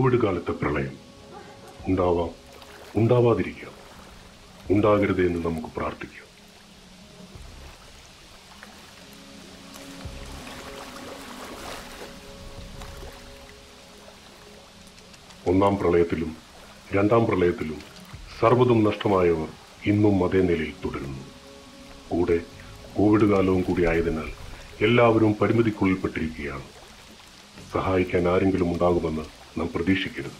Covid കാലത്തെ പ്രളയം ഉണ്ടാവാം ഉണ്ടാവാതിരിക്കാം ഉണ്ടാകരുത് എന്ന് നമുക്ക് പ്രാർത്ഥിക്കാം ഒന്നാം പ്രളയത്തിലും രണ്ടാം പ്രളയത്തിലും സർവ്വതും നഷ്ടമായവർ ഇന്നും അതേ നിലയിൽ തുടരുന്നു കൂടെ കോവിഡ് കാലവും കൂടി ആയതിനാൽ എല്ലാവരും പരിമിതിക്കുള്ളിൽപ്പെട്ടിരിക്കുകയാണ് സഹായിക്കാൻ ആരെങ്കിലും ഉണ്ടാകുമെന്ന് നാം പ്രതീക്ഷിക്കരുത്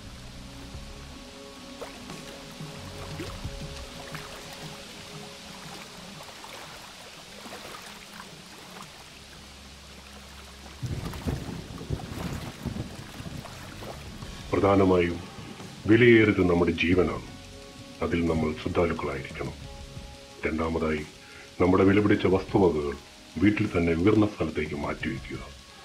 പ്രധാനമായും വിലയേറിയത് നമ്മുടെ ജീവനാണ് അതിൽ നമ്മൾ ശ്രദ്ധാലുക്കളായിരിക്കണം രണ്ടാമതായി നമ്മുടെ വിലപിടിച്ച വസ്തുവകകൾ വീട്ടിൽ തന്നെ ഉയർന്ന സ്ഥലത്തേക്ക് മാറ്റിവെക്കുക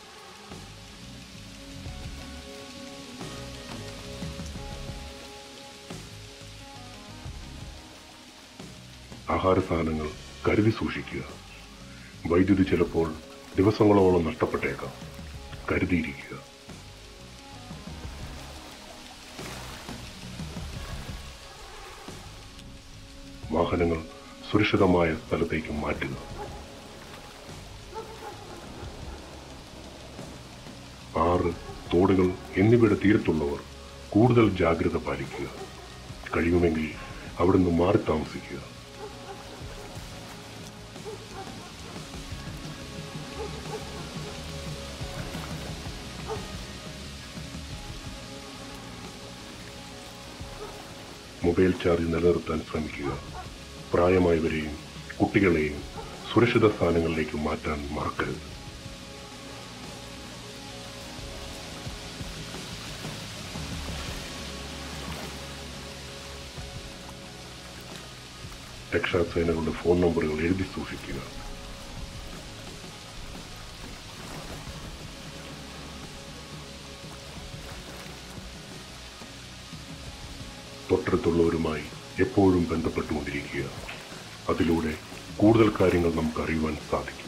ആഹാര സാധനങ്ങൾ കരുതി സൂക്ഷിക്കുക വൈദ്യുതി ചിലപ്പോൾ ദിവസങ്ങളോളം നഷ്ടപ്പെട്ടേക്കാം കരുതിയിരിക്കുക വാഹനങ്ങൾ സുരക്ഷിതമായ സ്ഥലത്തേക്ക് മാറ്റുക ആറ് തോടുകൾ എന്നിവയുടെ തീരത്തുള്ളവർ കൂടുതൽ ജാഗ്രത പാലിക്കുക കഴിയുമെങ്കിൽ അവിടുന്ന് മാറി താമസിക്കുക മൊബൈൽ ചാർജ് നിലനിർത്താൻ ശ്രമിക്കുക പ്രായമായവരെയും കുട്ടികളെയും സുരക്ഷിത സ്ഥാനങ്ങളിലേക്ക് മാറ്റാൻ മറക്കരുത് രക്ഷാസേനകളുടെ ഫോൺ നമ്പറുകൾ എഴുതി സൂക്ഷിക്കുക തൊട്ടടുത്തുള്ളവരുമായി എപ്പോഴും ബന്ധപ്പെട്ടുകൊണ്ടിരിക്കുക അതിലൂടെ കൂടുതൽ കാര്യങ്ങൾ നമുക്ക് അറിയുവാൻ സാധിക്കും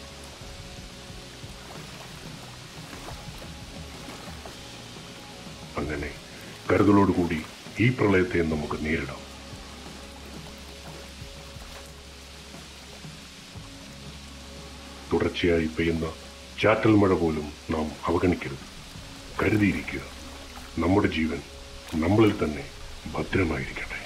അങ്ങനെ കരുതലോടുകൂടി ഈ പ്രളയത്തെ നമുക്ക് നേരിടാം തുടർച്ചയായി പെയ്യുന്ന ചാറ്റൽ മഴ പോലും നാം അവഗണിക്കരുത് കരുതിയിരിക്കുക നമ്മുടെ ജീവൻ നമ്മളിൽ തന്നെ ഭദ്രമായിരിക്കട്ടെ